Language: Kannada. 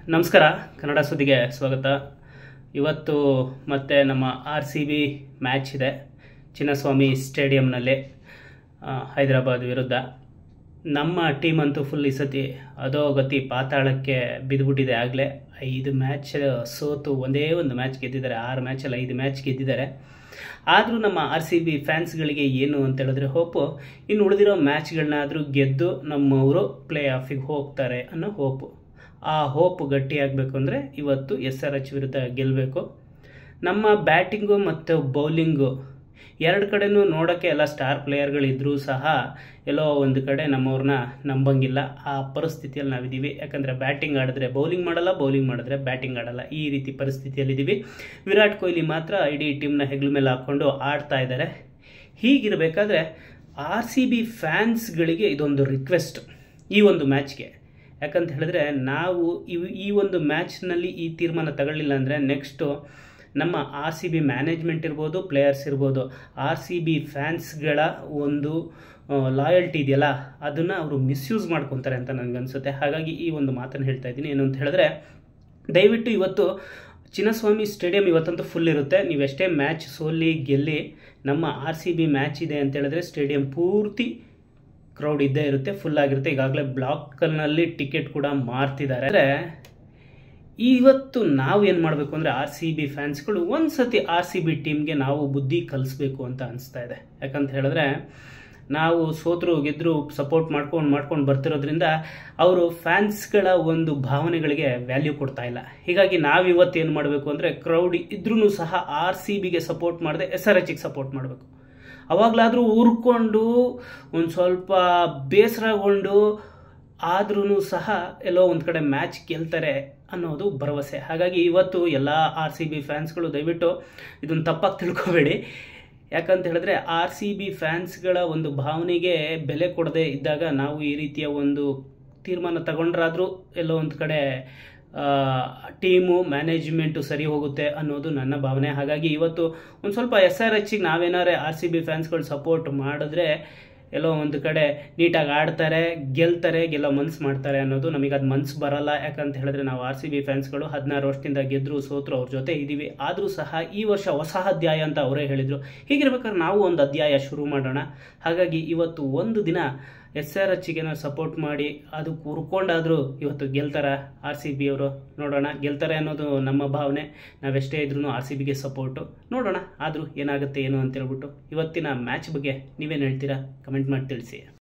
ನಮಸ್ಕಾರ ಕನ್ನಡ ಸುದ್ದಿಗೆ ಸ್ವಾಗತ ಇವತ್ತು ಮತ್ತೆ ನಮ್ಮ ಆರ್ ಸಿ ಬಿ ಮ್ಯಾಚ್ ಇದೆ ಚಿನ್ನಸ್ವಾಮಿ ಸ್ಟೇಡಿಯಂನಲ್ಲಿ ಆ, ಹೈದರಾಬಾದ್ ವಿರುದ್ಧ ನಮ್ಮ ಟೀಮ್ ಅಂತೂ ಫುಲ್ ಈ ಸತಿ ಅಧೋಗತಿ ಪಾತಾಳಕ್ಕೆ ಬಿದ್ದುಬಿಟ್ಟಿದೆ ಆಗಲೇ ಐದು ಮ್ಯಾಚ್ ಸೋತು ಒಂದೇ ಒಂದು ಮ್ಯಾಚ್ ಗೆದ್ದಿದ್ದಾರೆ ಆರು ಮ್ಯಾಚಲ್ಲಿ ಐದು ಮ್ಯಾಚ್ ಗೆದ್ದಿದ್ದಾರೆ ಆದರೂ ನಮ್ಮ ಆರ್ ಸಿ ಬಿ ಫ್ಯಾನ್ಸ್ಗಳಿಗೆ ಏನು ಅಂತ ಹೇಳಿದ್ರೆ ಹೋಪು ಇನ್ನು ಉಳಿದಿರೋ ಮ್ಯಾಚ್ಗಳನ್ನಾದರೂ ಗೆದ್ದು ನಮ್ಮವರು ಪ್ಲೇ ಆಫಿಗೆ ಹೋಗ್ತಾರೆ ಅನ್ನೋ ಹೋಪು ಆ ಹೋಪ್ ಗಟ್ಟಿಯಾಗಬೇಕು ಅಂದರೆ ಇವತ್ತು ಎಸ್ ಆರ್ ಎಚ್ ವಿರುದ್ಧ ಗೆಲ್ಲಬೇಕು ನಮ್ಮ ಬ್ಯಾಟಿಂಗು ಮತ್ತು ಬೌಲಿಂಗು ಎರಡು ಕಡೆನೂ ನೋಡೋಕ್ಕೆ ಎಲ್ಲ ಸ್ಟಾರ್ ಪ್ಲೇಯರ್ಗಳಿದ್ದರೂ ಸಹ ಎಲ್ಲೋ ಒಂದು ಕಡೆ ನಮ್ಮವ್ರನ್ನ ನಂಬಂಗಿಲ್ಲ ಆ ಪರಿಸ್ಥಿತಿಯಲ್ಲಿ ನಾವಿದ್ದೀವಿ ಯಾಕಂದರೆ ಬ್ಯಾಟಿಂಗ್ ಆಡಿದ್ರೆ ಬೌಲಿಂಗ್ ಮಾಡಲ್ಲ ಬೌಲಿಂಗ್ ಮಾಡಿದ್ರೆ ಬ್ಯಾಟಿಂಗ್ ಆಡಲ್ಲ ಈ ರೀತಿ ಪರಿಸ್ಥಿತಿಯಲ್ಲಿದ್ದೀವಿ ವಿರಾಟ್ ಕೊಹ್ಲಿ ಮಾತ್ರ ಇಡೀ ಟೀಮ್ನ ಹೆಗ್ಲ ಮೇಲೆ ಹಾಕ್ಕೊಂಡು ಆಡ್ತಾ ಇದ್ದಾರೆ ಹೀಗಿರಬೇಕಾದ್ರೆ ಆರ್ ಸಿ ಬಿ ಫ್ಯಾನ್ಸ್ಗಳಿಗೆ ಇದೊಂದು ರಿಕ್ವೆಸ್ಟ್ ಈ ಒಂದು ಮ್ಯಾಚ್ಗೆ ಯಾಕಂತ ಹೇಳಿದ್ರೆ ನಾವು ಇವ್ ಈ ಒಂದು ಮ್ಯಾಚ್ನಲ್ಲಿ ಈ ತೀರ್ಮಾನ ತಗೊಳ್ಳಿಲ್ಲ ಅಂದರೆ ನೆಕ್ಸ್ಟು ನಮ್ಮ ಆರ್ ಸಿ ಬಿ ಮ್ಯಾನೇಜ್ಮೆಂಟ್ ಇರ್ಬೋದು ಪ್ಲೇಯರ್ಸ್ ಇರ್ಬೋದು ಆರ್ ಸಿ ಬಿ ಫ್ಯಾನ್ಸ್ಗಳ ಒಂದು ಲಾಯಲ್ಟಿ ಇದೆಯಲ್ಲ ಅದನ್ನು ಅವರು ಮಿಸ್ಯೂಸ್ ಮಾಡ್ಕೊತಾರೆ ಅಂತ ನನಗನ್ಸುತ್ತೆ ಹಾಗಾಗಿ ಈ ಒಂದು ಮಾತನ್ನು ಹೇಳ್ತಾ ಇದ್ದೀನಿ ಏನು ಅಂತ ಹೇಳಿದ್ರೆ ದಯವಿಟ್ಟು ಇವತ್ತು ಚಿನ್ನಸ್ವಾಮಿ ಸ್ಟೇಡಿಯಂ ಇವತ್ತಂತೂ ಫುಲ್ ಇರುತ್ತೆ ನೀವೆಷ್ಟೇ ಮ್ಯಾಚ್ ಸೋಲಿ ಗೆಲ್ಲಿ ನಮ್ಮ ಆರ್ ಸಿ ಬಿ ಮ್ಯಾಚ್ ಇದೆ ಅಂತ ಹೇಳಿದ್ರೆ ಸ್ಟೇಡಿಯಂ ಪೂರ್ತಿ ಕ್ರೌಡ್ ಇದ್ದೇ ಇರುತ್ತೆ ಫುಲ್ ಆಗಿರುತ್ತೆ ಈಗಾಗಲೇ ಬ್ಲಾಕ್ನಲ್ಲಿ ಟಿಕೆಟ್ ಕೂಡ ಮಾರ್ತಿದ್ದಾರೆ ಅಂದರೆ ಇವತ್ತು ನಾವು ಏನು ಮಾಡಬೇಕು ಅಂದರೆ ಆರ್ ಸಿ ಬಿ ಫ್ಯಾನ್ಸ್ಗಳು ಒಂದು ಸತಿ ಆರ್ ಸಿ ಬಿ ಟೀಮ್ಗೆ ನಾವು ಬುದ್ಧಿ ಕಲಿಸ್ಬೇಕು ಅಂತ ಅನಿಸ್ತಾ ಇದೆ ಯಾಕಂತ ಹೇಳಿದ್ರೆ ನಾವು ಸೋತರು ಗೆದ್ದರು ಸಪೋರ್ಟ್ ಮಾಡ್ಕೊಂಡು ಮಾಡ್ಕೊಂಡು ಬರ್ತಿರೋದ್ರಿಂದ ಅವರು ಫ್ಯಾನ್ಸ್ಗಳ ಒಂದು ಭಾವನೆಗಳಿಗೆ ವ್ಯಾಲ್ಯೂ ಕೊಡ್ತಾ ಇಲ್ಲ ಹೀಗಾಗಿ ನಾವು ಇವತ್ತು ಏನು ಮಾಡಬೇಕು ಅಂದರೆ ಕ್ರೌಡ್ ಇದ್ರೂ ಸಹ ಆರ್ ಸಿ ಬಿಗೆ ಸಪೋರ್ಟ್ ಮಾಡದೆ ಎಸ್ ಆರ್ ಎಚ್ಗೆ ಸಪೋರ್ಟ್ ಮಾಡಬೇಕು ಅವಾಗಲಾದರೂ ಊರ್ಕೊಂಡು ಒಂದು ಸ್ವಲ್ಪ ಬೇಸರಗೊಂಡು ಆದ್ರೂ ಸಹ ಎಲ್ಲೋ ಒಂದು ಕಡೆ ಮ್ಯಾಚ್ ಗೆಲ್ತಾರೆ ಅನ್ನೋದು ಭರವಸೆ ಹಾಗಾಗಿ ಇವತ್ತು ಎಲ್ಲ ಆರ್ ಸಿ ಬಿ ಫ್ಯಾನ್ಸ್ಗಳು ದಯವಿಟ್ಟು ಇದನ್ನು ತಪ್ಪಾಗಿ ತಿಳ್ಕೊಬೇಡಿ ಯಾಕಂತ ಹೇಳಿದ್ರೆ ಆರ್ ಸಿ ಬಿ ಫ್ಯಾನ್ಸ್ಗಳ ಒಂದು ಭಾವನೆಗೆ ಬೆಲೆ ಕೊಡದೆ ಇದ್ದಾಗ ನಾವು ಈ ರೀತಿಯ ಒಂದು ತೀರ್ಮಾನ ತಗೊಂಡ್ರಾದರೂ ಎಲ್ಲೋ ಒಂದು ಕಡೆ ಟೀಮು ಮ್ಯಾನೇಜ್ಮೆಂಟು ಸರಿ ಹೋಗುತ್ತೆ ಅನ್ನೋದು ನನ್ನ ಭಾವನೆ ಹಾಗಾಗಿ ಇವತ್ತು ಒಂದು ಸ್ವಲ್ಪ ಎಸ್ ಆರ್ ಎಚ್ಗೆ ನಾವೇನಾದ್ರೆ ಆರ್ ಸಿ ಬಿ ಫ್ಯಾನ್ಸ್ಗಳು ಸಪೋರ್ಟ್ ಮಾಡಿದ್ರೆ ಎಲ್ಲೋ ಒಂದು ಕಡೆ ನೀಟಾಗಿ ಆಡ್ತಾರೆ ಗೆಲ್ತಾರೆ ಗೆಲ್ಲೋ ಮನ್ಸು ಮಾಡ್ತಾರೆ ಅನ್ನೋದು ನಮಗೆ ಅದು ಮನ್ಸು ಬರಲ್ಲ ಯಾಕಂತ ಹೇಳಿದ್ರೆ ನಾವು ಆರ್ ಸಿ ಬಿ ಫ್ಯಾನ್ಸ್ಗಳು ಹದಿನಾರು ವರ್ಷದಿಂದ ಗೆದ್ದರು ಸೋತರು ಅವ್ರ ಜೊತೆ ಇದ್ದೀವಿ ಆದರೂ ಸಹ ಈ ವರ್ಷ ಹೊಸ ಅಧ್ಯಾಯ ಅಂತ ಅವರೇ ಹೇಳಿದರು ಹೀಗಿರ್ಬೇಕಾದ್ರೆ ನಾವು ಒಂದು ಅಧ್ಯಾಯ ಶುರು ಮಾಡೋಣ ಹಾಗಾಗಿ ಇವತ್ತು ಒಂದು ದಿನ ಎಸ್ ಆರ್ ಎಚ್ಗೆ ಸಪೋರ್ಟ್ ಮಾಡಿ ಅದು ಕುರ್ಕೊಂಡಾದರೂ ಇವತ್ತು ಗೆಲ್ತಾರ ಆರ್ ಸಿ ಬಿ ಅವರು ನೋಡೋಣ ಗೆಲ್ತಾರೆ ಅನ್ನೋದು ನಮ್ಮ ಭಾವನೆ ನಾವೆಷ್ಟೇ ಇದ್ರೂ ಆರ್ ಸಿ ಬಿಗೆ ಸಪೋರ್ಟು ನೋಡೋಣ ಆದರೂ ಏನಾಗುತ್ತೆ ಏನು ಅಂತ ಹೇಳ್ಬಿಟ್ಟು ಇವತ್ತಿನ ಮ್ಯಾಚ್ ಬಗ್ಗೆ ನೀವೇನು ಹೇಳ್ತೀರಾ ಕಮೆಂಟ್ ಮಾಡಿ ತಿಳಿಸಿ